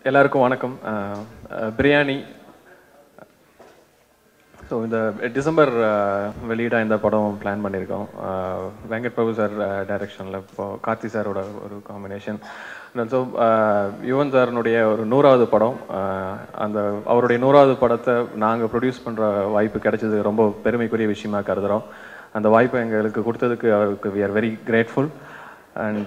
எல்லாருக்கும் வணக்கம் uh, uh, Biriyani so இந்த டிசம்பர் அஹ், வெளியிட இந்த படம் பிளான் பண்ணியிருக்கோம் அஹ், வெங்கட் பிரபு சார் டைரக்ஷனில் இப்போ கார்த்தி சாரோட ஒரு காம்பினேஷன் ஸோ யுவன் சாரனுடைய ஒரு நூறாவது படம் அஹ், அந்த அவருடைய நூறாவது படத்தை நாங்கள் ப்ரொடியூஸ் பண்ணுற வாய்ப்பு கிடைச்சது ரொம்ப பெருமைக்குரிய விஷயமா கருதுகிறோம் அந்த வாய்ப்பை எங்களுக்கு கொடுத்ததுக்கு அவருக்கு we are very grateful and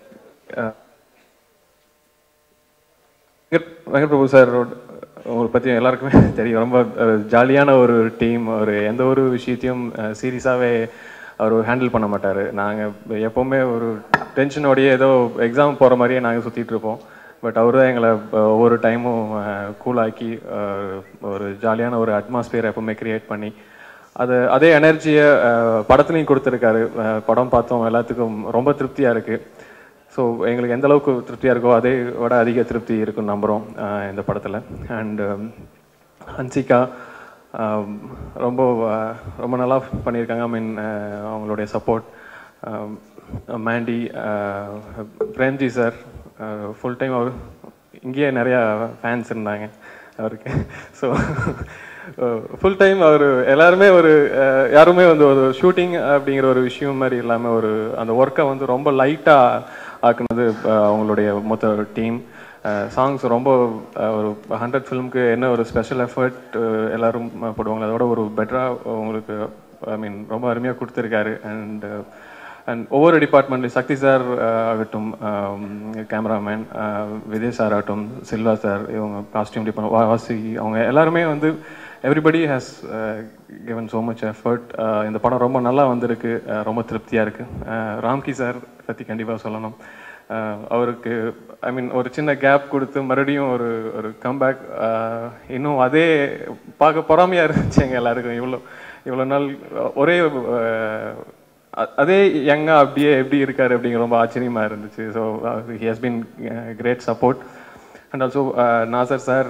Venkat Venkat Prabhu sir உங்களை பற்றி எல்லாருக்குமே தெரியும் ரொம்ப ஜாலியான ஒரு டீம் ஒரு எந்த ஒரு விஷயத்தையும் சீரியஸாகவே அவர் ஹேண்டில் பண்ண மாட்டார் நாங்கள் எப்போவுமே ஒரு டென்ஷனோடயே ஏதோ எக்ஸாம் போகிற மாதிரியே நாங்கள் சுற்றிட்டு இருப்போம் பட் அவர் தான் எங்களை அஹ், ஒவ்வொரு டைமும் கூலாக்கி ஒரு ஜாலியான ஒரு அட்மாஸ்பியர் எப்பவுமே கிரியேட் பண்ணி அது அதே எனர்ஜியை படத்துலையும் கொடுத்துருக்காரு அஹ், படம் பார்த்தோம் எல்லாத்துக்கும் ரொம்ப திருப்தியாக இருக்குது ஸோ எங்களுக்கு எந்த அளவுக்கு திருப்தியாக இருக்கோ அதே விட அதிக திருப்தி இருக்குன்னு நம்புகிறோம் அஹ், இந்த படத்தில் அண்ட் ஹன்சிகா அஹ், ரொம்ப அஹ், ரொம்ப நல்லா பண்ணியிருக்காங்க ஐ மீன் அவங்களுடைய சப்போர்ட் மேண்டி uh, Premji sir full time அவர் இங்கேயே நிறையா ஃபேன்ஸ் இருந்தாங்க அவருக்கு ஸோ ஃபுல் டைம் அவர் எல்லாருமே ஒரு அஹ், யாருமே வந்து ஒரு ஷூட்டிங் அப்படிங்கிற ஒரு விஷயம் மாதிரி இல்லாமல் ஒரு அந்த ஒர்க்கை வந்து ரொம்ப லைட்டாக ஆக்குனது அஹ், அவங்களுடைய மொத்த டீம் சாங்ஸ் ரொம்ப அஹ், ஒரு ஹண்ட்ரட் ஃபிலிம்க்கு என்ன ஒரு ஸ்பெஷல் எஃபர்ட் எல்லாரும் போடுவாங்க அதோட ஒரு பெட்டராக உங்களுக்கு ஐ மீன் ரொம்ப அருமையாக கொடுத்துருக்காரு அண்ட் அண்ட் ஒவ்வொரு டிபார்ட்மெண்ட்லையும் சக்தி சார் ஆகட்டும் கேமராமேன் விஜய் சார் ஆகட்டும் சில்வா சார் இவங்க காஸ்டியூம் டிபார்ட் வாசி அவங்க எல்லாருமே வந்து everybody has given so much effort இந்த படம் ரொம்ப நல்லா வந்திருக்கு அஹ் ரொம்ப திருப்தியாக இருக்குது ராம்கி சார் பற்றி கண்டிப்பாக சொல்லணும் அஹ் அவருக்கு ஐ மீன் ஒரு சின்ன கேப் கொடுத்து மறுபடியும் ஒரு ஒரு கம்பேக் இன்னும் அதே பார்க்க பொறாமையாக இருந்துச்சு எங்கள் எல்லாருக்கும் இவ்வளோ இவ்வளோ நாள் ஒரே அஹ், அ- அதே யங்கா அப்படியே எப்படி இருக்காரு அப்படிங்கிற ரொம்ப ஆச்சரியமா இருந்துச்சு so he has been great support and also Nassar sir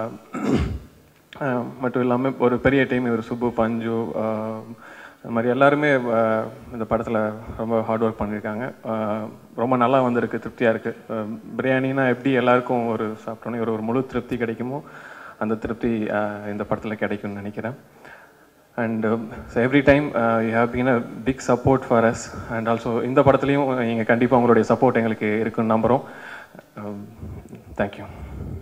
மட்டும் இல்லாமல் ஒரு பெரிய டீம் இவர் சுப்பு பஞ்சு அஹ், இந்த மாதிரி எல்லாருமே அஹ், இந்த படத்தில் ரொம்ப ஹார்ட் ஒர்க் பண்ணியிருக்காங்க அஹ், ரொம்ப நல்லா வந்திருக்கு திருப்தியாக இருக்குது பிரியாணினா எப்படி எல்லாருக்கும் ஒரு சாப்பிட்டோன்னே ஒரு ஒரு முழு திருப்தி கிடைக்குமோ அந்த திருப்தி அஹ், இந்த படத்தில் கிடைக்கும்னு நினைக்கிறேன் and so every time you have been a big support for us and also இந்த படத்துலையும் நீங்கள் கண்டிப்பாக உங்களுடைய சப்போர்ட் எங்களுக்கு இருக்குன்னு நம்புகிறோம் தேங்க்யூ